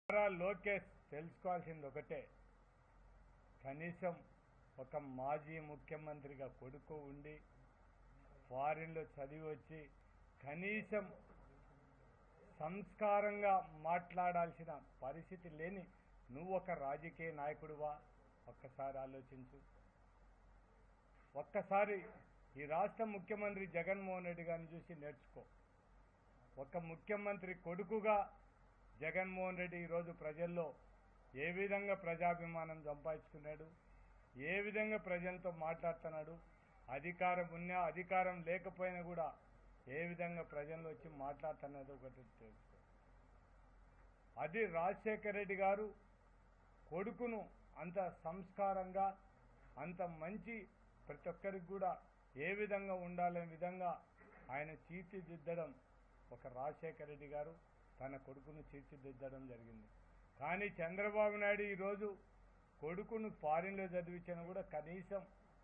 నారా లోకేష్ తెలుసుకోవాల్సింది ఒకటే కనీసం ఒక మాజీ ముఖ్యమంత్రిగా కొడుకు ఉండి ఫారిన్లో చదివి వచ్చి కనీసం సంస్కారంగా మాట్లాడాల్సిన పరిస్థితి లేని నువ్వు ఒక రాజకీయ నాయకుడివా ఒక్కసారి ఆలోచించు ఒక్కసారి ఈ రాష్ట్ర ముఖ్యమంత్రి జగన్మోహన్ రెడ్డి గారిని చూసి నేర్చుకో ఒక ముఖ్యమంత్రి కొడుకుగా జగన్మోహన్ రెడ్డి ఈరోజు ప్రజల్లో ఏ విధంగా ప్రజాభిమానం సంపాదించుకున్నాడు ఏ విధంగా ప్రజలతో మాట్లాడుతున్నాడు అధికారం ఉన్నా అధికారం లేకపోయినా కూడా ఏ విధంగా ప్రజల్లో వచ్చి మాట్లాడుతున్నది ఒకటి తెలుసుకో అది రాజశేఖర రెడ్డి గారు కొడుకును అంత సంస్కారంగా అంత మంచి ప్రతి ఒక్కరికి కూడా ఏ విధంగా ఉండాలనే విధంగా ఆయన తీర్చిదిద్దడం ఒక రాజశేఖర రెడ్డి గారు తన కొడుకును తీర్చిదిద్దడం జరిగింది కానీ చంద్రబాబు నాయుడు ఈరోజు కొడుకును ఫారిన్లో చదివించిన కూడా కనీసం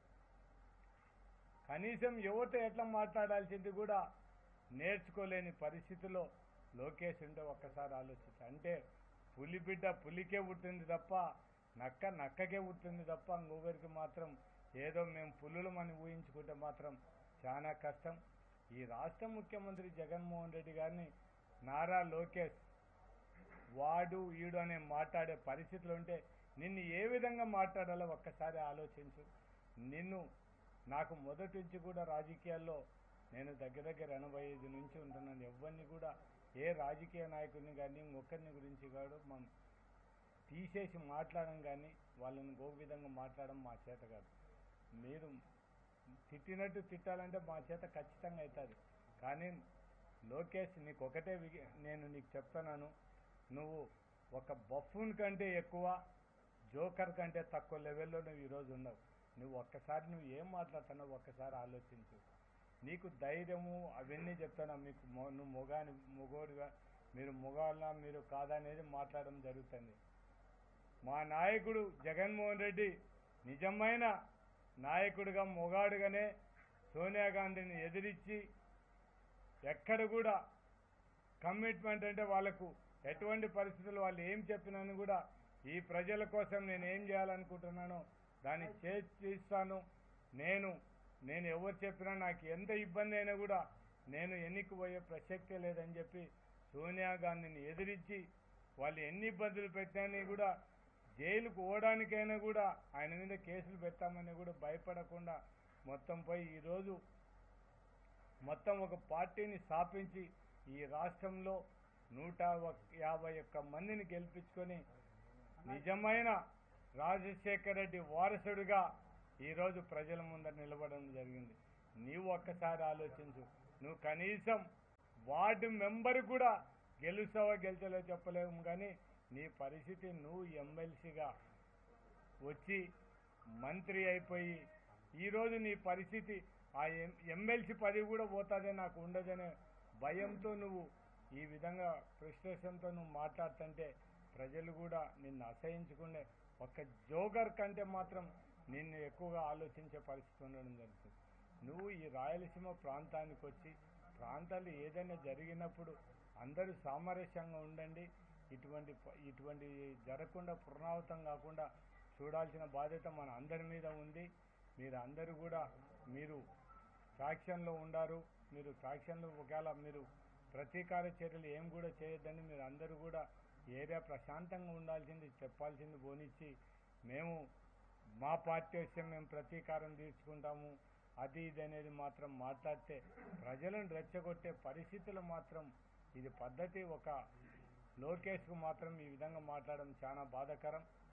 కనీసం యువత ఎట్లా మాట్లాడాల్సింది కూడా నేర్చుకోలేని పరిస్థితిలో లోకేష్ ఉంటే ఒక్కసారి ఆలోచించ అంటే పులి బిడ్డ పులికే పుట్టింది తప్ప నక్క నక్కకే పుట్టింది తప్ప ఇంకొకరికి మాత్రం ఏదో మేము పులులమని ఊహించుకుంటే మాత్రం చాలా కష్టం ఈ రాష్ట్ర ముఖ్యమంత్రి జగన్మోహన్ రెడ్డి గారిని నారా లోకేష్ వాడు ఈడు అనే మాట్లాడే పరిస్థితులు ఉంటే నిన్ను ఏ విధంగా మాట్లాడాలో ఒక్కసారి ఆలోచించు నిన్ను నాకు మొదటి నుంచి కూడా రాజకీయాల్లో నేను దగ్గర దగ్గర ఎనభై ఐదు నుంచి ఉంటున్నాను ఎవరిని కూడా ఏ రాజకీయ నాయకుడిని కానీ ఒక్కరిని గురించి కాదు మనం తీసేసి మాట్లాడడం కానీ వాళ్ళని గో విధంగా మాట్లాడడం మా చేత కాదు మీరు తిట్టినట్టు తిట్టాలంటే మా చేత ఖచ్చితంగా అవుతుంది కానీ లోకేష్ నీకు ఒకటే విగి- నేను నీకు చెప్తున్నాను నువ్వు ఒక బఫూన్ కంటే ఎక్కువ జోకర్ కంటే తక్కువ లెవెల్లో నువ్వు ఈరోజు ఉన్నావు నువ్వు ఒక్కసారి నువ్వు ఏం మాట్లాడుతున్నావు ఒక్కసారి ఆలోచించు నీకు ధైర్యము అవన్నీ చెప్తున్నా మీకు మొ- నువ్వు మొగాని మొగోడిగా మీరు మొగాళ్ళ మీరు కాదనేది మాట్లాడడం జరుగుతుంది మా నాయకుడు జగన్మోహన్ రెడ్డి నిజమైన నాయకుడిగా మొగాడుగానే సోనియా గాంధీని ఎదిరించి ఎక్కడ కూడా కమిట్మెంట్ అంటే వాళ్ళకు ఎటువంటి పరిస్థితులు వాళ్ళు ఏం చెప్పినాను కూడా ఈ ప్రజల కోసం నేను ఏం చేయాలనుకుంటున్నానో దాన్ని చేస్తాను నేను నేను ఎవరు చెప్పినా నాకు ఎంత ఇబ్బంది అయినా కూడా నేను ఎన్నిక పోయే ప్రసక్తే లేదని చెప్పి సోనియా గాంధీని ఎదిరించి వాళ్ళు ఎన్ని ఇబ్బందులు పెట్టినా కూడా జైలుకు పోవడానికైనా కూడా ఆయన మీద కేసులు పెట్టామని కూడా భయపడకుండా మొత్తం పోయి ఈరోజు మొత్తం ఒక పార్టీని స్థాపించి ఈ రాష్ట్రంలో నూట ఒక్- యాభై ఒక్క మందిని గెలిపించుకొని నిజమైన రాజశేఖర రెడ్డి వారసుడిగా ఈరోజు ప్రజల ముందర నిలబడడం జరిగింది నీవు ఒక్కసారి ఆలోచించు నువ్వు కనీసం వార్డు మెంబర్ కూడా గెలుస్తావో గెలిచలేవో చెప్పలేము కానీ నీ పరిస్థితి నువ్వు ఎమ్మెల్సీగా వచ్చి మంత్రి అయిపోయి ఈరోజు నీ పరిస్థితి ఆ ఎం ఎమ్మెల్సీ పదవి కూడా పోతుందే నాకు ఉండదనే భయంతో నువ్వు ఈ విధంగా ఫ్రస్ట్రేషన్తో నువ్వు మాట్లాడుతుంటే ప్రజలు కూడా నిన్ను అసహించుకునే ఒక జోగర్ కంటే మాత్రం నిన్ను ఎక్కువగా ఆలోచించే పరిస్థితి ఉండడం జరుగుతుంది నువ్వు ఈ రాయలసీమ ప్రాంతానికి వచ్చి ప్రాంతాలు ఏదైనా జరిగినప్పుడు అందరూ సామరస్యంగా ఉండండి ఇటువంటి ప- ఇటువంటి జరగకుండా పునరావృతం కాకుండా చూడాల్సిన బాధ్యత మన అందరి మీద ఉంది మీరు అందరూ కూడా మీరు ఫ్యాక్షన్లో ఉండారు మీరు ఫ్యాక్షన్లో ఒకవేళ మీరు ప్రతీకార చర్యలు ఏం కూడా చేయొద్దని మీరు అందరూ కూడా ఏరియా ప్రశాంతంగా ఉండాల్సింది చెప్పాల్సింది పోనిచ్చి మేము మా పార్టీ వస్తే మేము ప్రతీకారం తీర్చుకుంటాము అది ఇది అనేది మాత్రం మాట్లాడితే ప్రజలను రెచ్చగొట్టే పరిస్థితులు మాత్రం ఇది పద్ధతి ఒక లోకేష్కు మాత్రం ఈ విధంగా మాట్లాడడం చాలా బాధాకరం